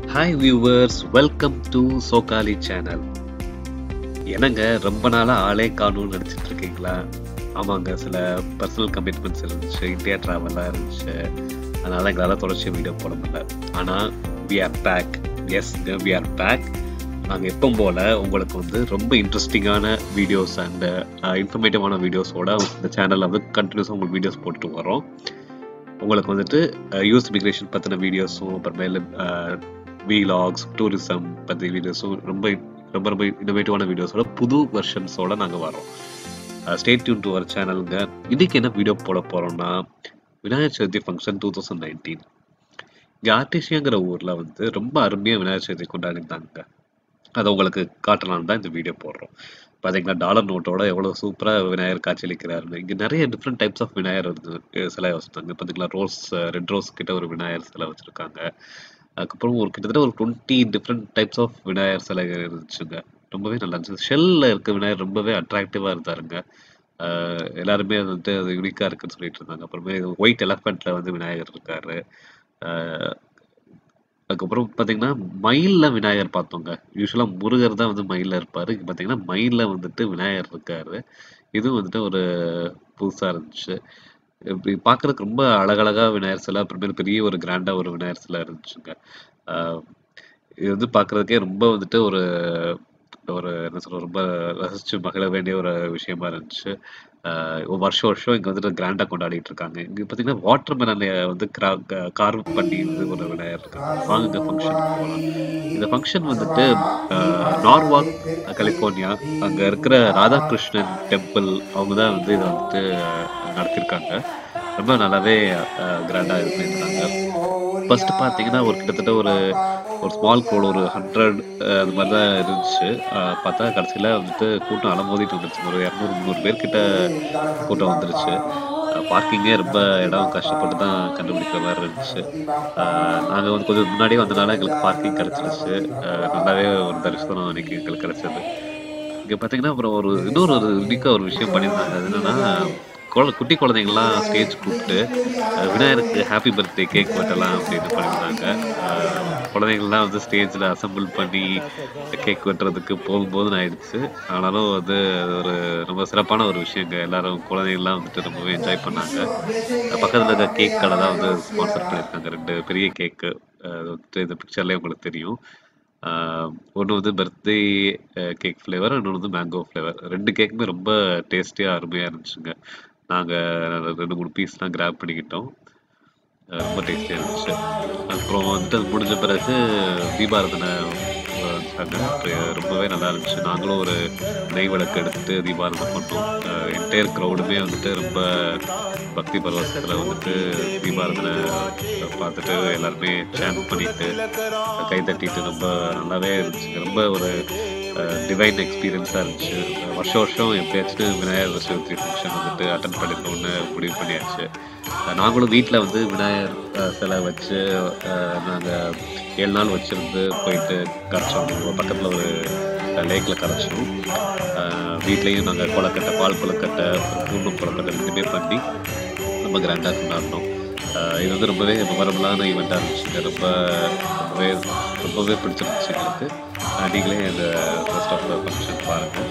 hi viewers welcome to Sokkali channel என்னங்க ரொம்ப நாளாக ஆளே காணும்னு நினச்சிட்டு இருக்கீங்களா ஆமாங்க சில பர்சனல் கமிட்மெண்ட்ஸ் இருந்துச்சு இந்தியா ட்ராவலாக இருந்துச்சு அதனால எங்களால் தொடர்ச்சி வீடியோ போட முடியல ஆனால் we are back yes we are back நாங்கள் எப்போ போல் உங்களுக்கு வந்து ரொம்ப இன்ட்ரெஸ்டிங்கான வீடியோஸ் அண்ட் இன்ஃபர்மேட்டிவான வீடியோஸோட இந்த சேனலில் வந்து கண்டினியூஸாக உங்களுக்கு வீடியோஸ் போட்டுட்டு வரோம் உங்களுக்கு வந்துட்டு யூஎஸ் இமிக்ரேஷன் பற்றின வீடியோஸும் அப்புறமேல வீலாக்ஸ் டூரிசம் பற்றி வீடியோஸும் ரொம்ப ரொம்ப ரொம்ப இன்னோவேட்டிவான வீடியோஸோட புது வெர்ஷன்ஸோட நாங்கள் வரோம் ஸ்டேட் டியூன் டு அவர் சேனலுங்க இன்னைக்கு என்ன வீடியோ போட போகிறோம்னா Vinayagar Chathurthi function two thousand nineteen இங்கே ஆர்டிஷியாங்கிற ஊரில் வந்து ரொம்ப அருமையாக விநாயகர் சதுர்த்தி கொண்டாடிருந்தாங்க அதை உங்களுக்கு காட்டலான்னு தான் இந்த வீடியோ போடுறோம் பார்த்தீங்கன்னா டாலர் நோட்டோட எவ்வளோ சூப்பராக விநாயகர் காட்சியளிக்கிறாருன்னு இங்கே நிறைய டிஃப்ரெண்ட் டைப்ஸ் ஆஃப் விநாயகர் வந்து சிலை வச்சுருந்தாங்க பார்த்தீங்களா ரோஸ் ரெட் ரோஸ் கிட்ட ஒரு விநாயகர் சிலை வச்சுருக்காங்க அதுக்கப்புறம் ஒரு கிட்டத்தட்ட ஒரு twenty different types of Vinayagar சிலைகள் இருந்துச்சுங்க ரொம்பவே நல்லா இருந்துச்சு ஷெல்லில் இருக்க விநாயகர் ரொம்பவே அட்ராக்டிவாக இருந்தாருங்க எல்லாருமே வந்துட்டு அது யூனிக்காக இருக்குன்னு சொல்லிட்டு இருந்தாங்க அப்புறமே ஒயிட் எலஃபெண்ட்டில் வந்து விநாயகர் இருக்காரு அதுக்கப்புறம் பார்த்தீங்கன்னா மயிலில் விநாயகர் பார்த்தோங்க யூஸ்வலாக முருகர் தான் வந்து மயிலில் இருப்பார் இங்கே பார்த்தீங்கன்னா மயிலில் வந்துட்டு விநாயகர் இருக்காரு இதுவும் வந்துட்டு ஒரு புதுசாக இருந்துச்சு இப்படி பார்க்குறதுக்கு ரொம்ப அழகழகாக விநாயகர் சிலை அப்புறமேல் பெரிய ஒரு கிராண்டாக ஒரு விநாயகர் சிலை இருந்துச்சுங்க இது வந்து பார்க்குறதுக்கே ரொம்ப வந்துட்டு ஒரு ஒரு என்ன சொல்ற ரொம்ப ரசிச்சு மகிழ வேண்டிய ஒரு விஷயமா இருந்துச்சு வருஷம் வருஷம் இங்கே வந்துட்டு கிராண்டாக கொண்டாடிட்டு இருக்காங்க இங்கே பார்த்தீங்கன்னா வாட்டர் மெலனை வந்து கார்வ் பண்ணி வந்து ஒரு விநாயகர் இருக்காங்க வாங்க ஃபங்க்ஷனுக்கு போகலாம் இந்த ஃபங்க்ஷன் வந்துட்டு நார்வாக் கலிஃபோர்னியா அங்கே இருக்கிற ராதாகிருஷ்ணன் டெம்பிள் அவங்க தான் வந்து இதை வந்துட்டு நடத்திருக்காங்க ரொம்ப நல்லாவே கிராண்டாக இது பண்ணியிருந்தாங்க ஃபர்ஸ்ட் பார்த்தீங்கன்னா ஒரு கிட்டத்தட்ட ஒரு ஒரு ஸ்மால் க்ரௌட் ஒரு ஹண்ட்ரட் அது மாதிரி தான் இருந்துச்சு பார்த்தா கடைசியில் வந்துட்டு கூட்டம் அலமோதிட்டு வந்துருச்சு ஒரு இரநூறு முந்நூறு பேர் கிட்ட கூட்டம் வந்துருச்சு பார்க்கிங்கே ரொம்ப இடம் கஷ்டப்பட்டு தான் கண்டுபிடிக்கிற மாதிரி இருந்துச்சு நாங்கள் வந்து கொஞ்சம் முன்னாடியே வந்தனால எங்களுக்கு பார்க்கிங் கிடச்சிருச்சு நல்லாவே ஒரு தரிசனம் அன்னைக்கு எங்களுக்கு கிடச்சது இங்கே பார்த்தீங்கன்னா அப்புறம் ஒரு இன்னொரு ஒரு யூனிக்காக ஒரு விஷயம் பண்ணியிருந்தாங்க அது என்னன்னா குழந்தை குட்டி குழந்தைங்கள்லாம் ஸ்டேஜ் கூப்பிட்டு விநாயகருக்கு ஹாப்பி பர்த்டே கேக் வெட்டலாம் அப்படின்னு பண்ணியிருந்தாங்க குழந்தைங்கள்லாம் வந்து ஸ்டேஜில் அசம்பிள் பண்ணி கேக் வெட்டுறதுக்கு போகும்போது ஆயிடுச்சு ஆனாலும் வந்து ஒரு ரொம்ப சிறப்பான ஒரு விஷயங்க எல்லாரும் குழந்தைங்கள்லாம் வந்துட்டு ரொம்பவே என்ஜாய் பண்ணாங்க பக்கத்தில் இருக்க கேக் கடை தான் வந்து ஸ்பான்சர் பண்ணியிருக்காங்க ரெண்டு பெரிய கேக்கு அது வந்துட்டு இந்த பிக்சர்லேயே உங்களுக்கு தெரியும் ஒன்று வந்து பர்த்டே கேக் ஃப்ளேவர் இன்னொன்று வந்து மேங்கோ ஃப்ளேவர் ரெண்டு கேக்குமே ரொம்ப டேஸ்டியாக அருமையாக இருந்துச்சுங்க நாங்கள் ரெண்டு மூணு பீஸ்லாம் கிராப் பண்ணிக்கிட்டோம் ரொம்ப டேஸ்டியாக இருந்துச்சு அப்புறம் வந்துட்டு அது முடிஞ்ச பிறகு தீபாரதனை வச்சாங்க ரொம்பவே நல்லா இருந்துச்சு நாங்களும் ஒரு நெய் விளக்கு எடுத்துட்டு தீபாரதனை பண்ணோம் என்டையர் க்ரௌடுமே வந்துட்டு ரொம்ப பக்தி பரவசத்தில் வந்துட்டு தீபாரதனை பார்த்துட்டு எல்லாருமே சேன் பண்ணிட்டு கை தட்டிட்டு ரொம்ப நல்லாவே இருந்துச்சு ரொம்ப ஒரு டிவைன் எக்ஸ்பீரியன்ஸாக இருந்துச்சு வருஷம் வருஷம் எப்பயாச்சும் விநாயகர் சதுர்த்தி ஃபங்க்ஷன் வந்துட்டு அட்டன் பண்ணிடணும்னு முடிவு பண்ணியாச்சு நாங்களும் வீட்டில் வந்து விநாயகர் சிலை வச்சு நாங்கள் ஏழு நாள் வச்சுருந்து போயிட்டு கரைச்சோம் பக்கத்தில் ஒரு லேக்கில் கரைச்சோம் வீட்லேயும் நாங்கள் கொலக்கட்டை பால் கொலக்கட்டை பூண்டும் கொலக்கட்டை ரெண்டுமே பண்ணி ரொம்ப கிராண்டாக கொண்டாடினோம் இது வந்து ரொம்பவே மெமரபுளான ஈவெண்ட்டாக இருந்துச்சுங்க ரொம்ப ரொம்பவே ரொம்பவே பிடிச்சிருந்துச்சு எங்களுக்கு நீங்களே இந்த ஃபர்ஸ்ட் ஆஃப் ஃபங்க்ஷன் பாருங்கள்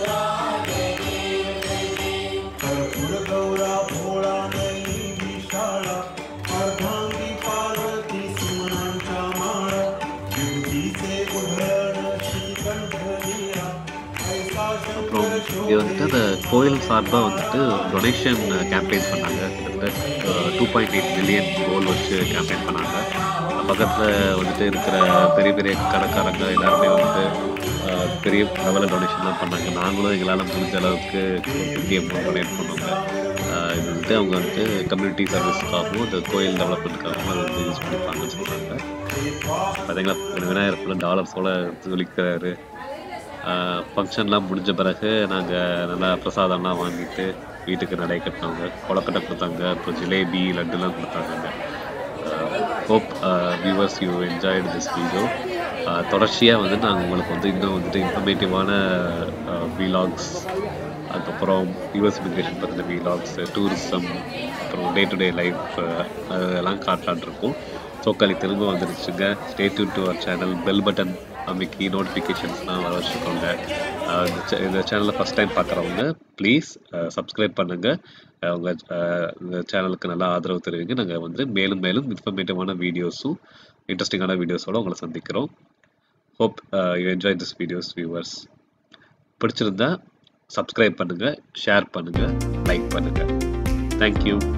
அப்புறம் இங்கே வந்துட்டு அந்த கோயில் சார்பாக வந்துட்டு டொனேஷன் கேம்பெயின் பண்ணாங்க கிட்டத்தட்ட two point eight million goal வச்சு கேம்பெயின் பண்ணாங்க பக்கத்தில் வந்துட்டு இருக்கிற பெரிய பெரிய கடைக்காரங்க எல்லாருமே வந்துட்டு பெரிய லெவலில் டொனேஷன்லாம் பண்ணாங்க நாங்களும் எங்களால் முடிஞ்ச அளவுக்கு ஃபிஃப்டி அமௌண்ட் டொனேட் பண்ணோங்க இது வந்துட்டு அவங்க வந்துட்டு கம்யூனிட்டி சர்வீஸ்க்காகவும் இந்த கோயில் டெவலப்மெண்ட்டுக்காகவும் அதை வந்து யூஸ் பண்ணிப்பாங்கன்னு சொல்கிறாங்க பார்த்தீங்களா விநாயகர் ஃபுல்லாக டாலர்ஸோட ஒழிக்கிறாரு ஃபங்க்ஷன்லாம் முடிஞ்ச பிறகு நாங்கள் நல்லா பிரசாதம்லாம் வாங்கிட்டு வீட்டுக்கு நடை கட்டினவங்க கொலக்கட்டை கொடுத்தாங்க அப்புறம் ஜிலேபி லட்டுலாம் கொடுத்தாங்க hope viewers you enjoyed this video தொடர்ச்சியாக வந்து நாங்கள் உங்களுக்கு வந்து இன்னும் வந்துட்டு இன்ஃபர்மேட்டிவான வீலாக்ஸ் அதுக்கப்புறம் யூஎஸ் இமிக்ரேஷன் பற்றின வீலாக்ஸ் டூரிசம் அப்புறம் டே டு டே லைஃப் அதெல்லாம் காட்டலான் இருக்கோம் சோக்காளி திரும்ப வந்துருச்சுங்க stay tuned to our channel bell button அமைக்கி நோட்டிஃபிகேஷன்ஸ்லாம் வர வச்சுக்கோங்க அஹ் இந்த cha- இந்த சேனலை ஃபஸ்ட் டைம் பார்க்குறவங்க ப்ளீஸ் சப்ஸ்கிரைப் பண்ணுங்கள் அவங்க இந்த சேனலுக்கு நல்லா ஆதரவு தருவீங்க நாங்கள் வந்து மேலும் மேலும் இன்ஃபர்மேட்டிவான வீடியோஸும் இன்ட்ரெஸ்டிங்கான வீடியோஸோடு உங்களை சந்திக்கிறோம் hope you enjoy this videos viewers பிடிச்சிருந்தா சப்ஸ்கிரைப் பண்ணுங்கள் ஷேர் பண்ணுங்கள் லைக் பண்ணுங்கள் தேங்க்யூ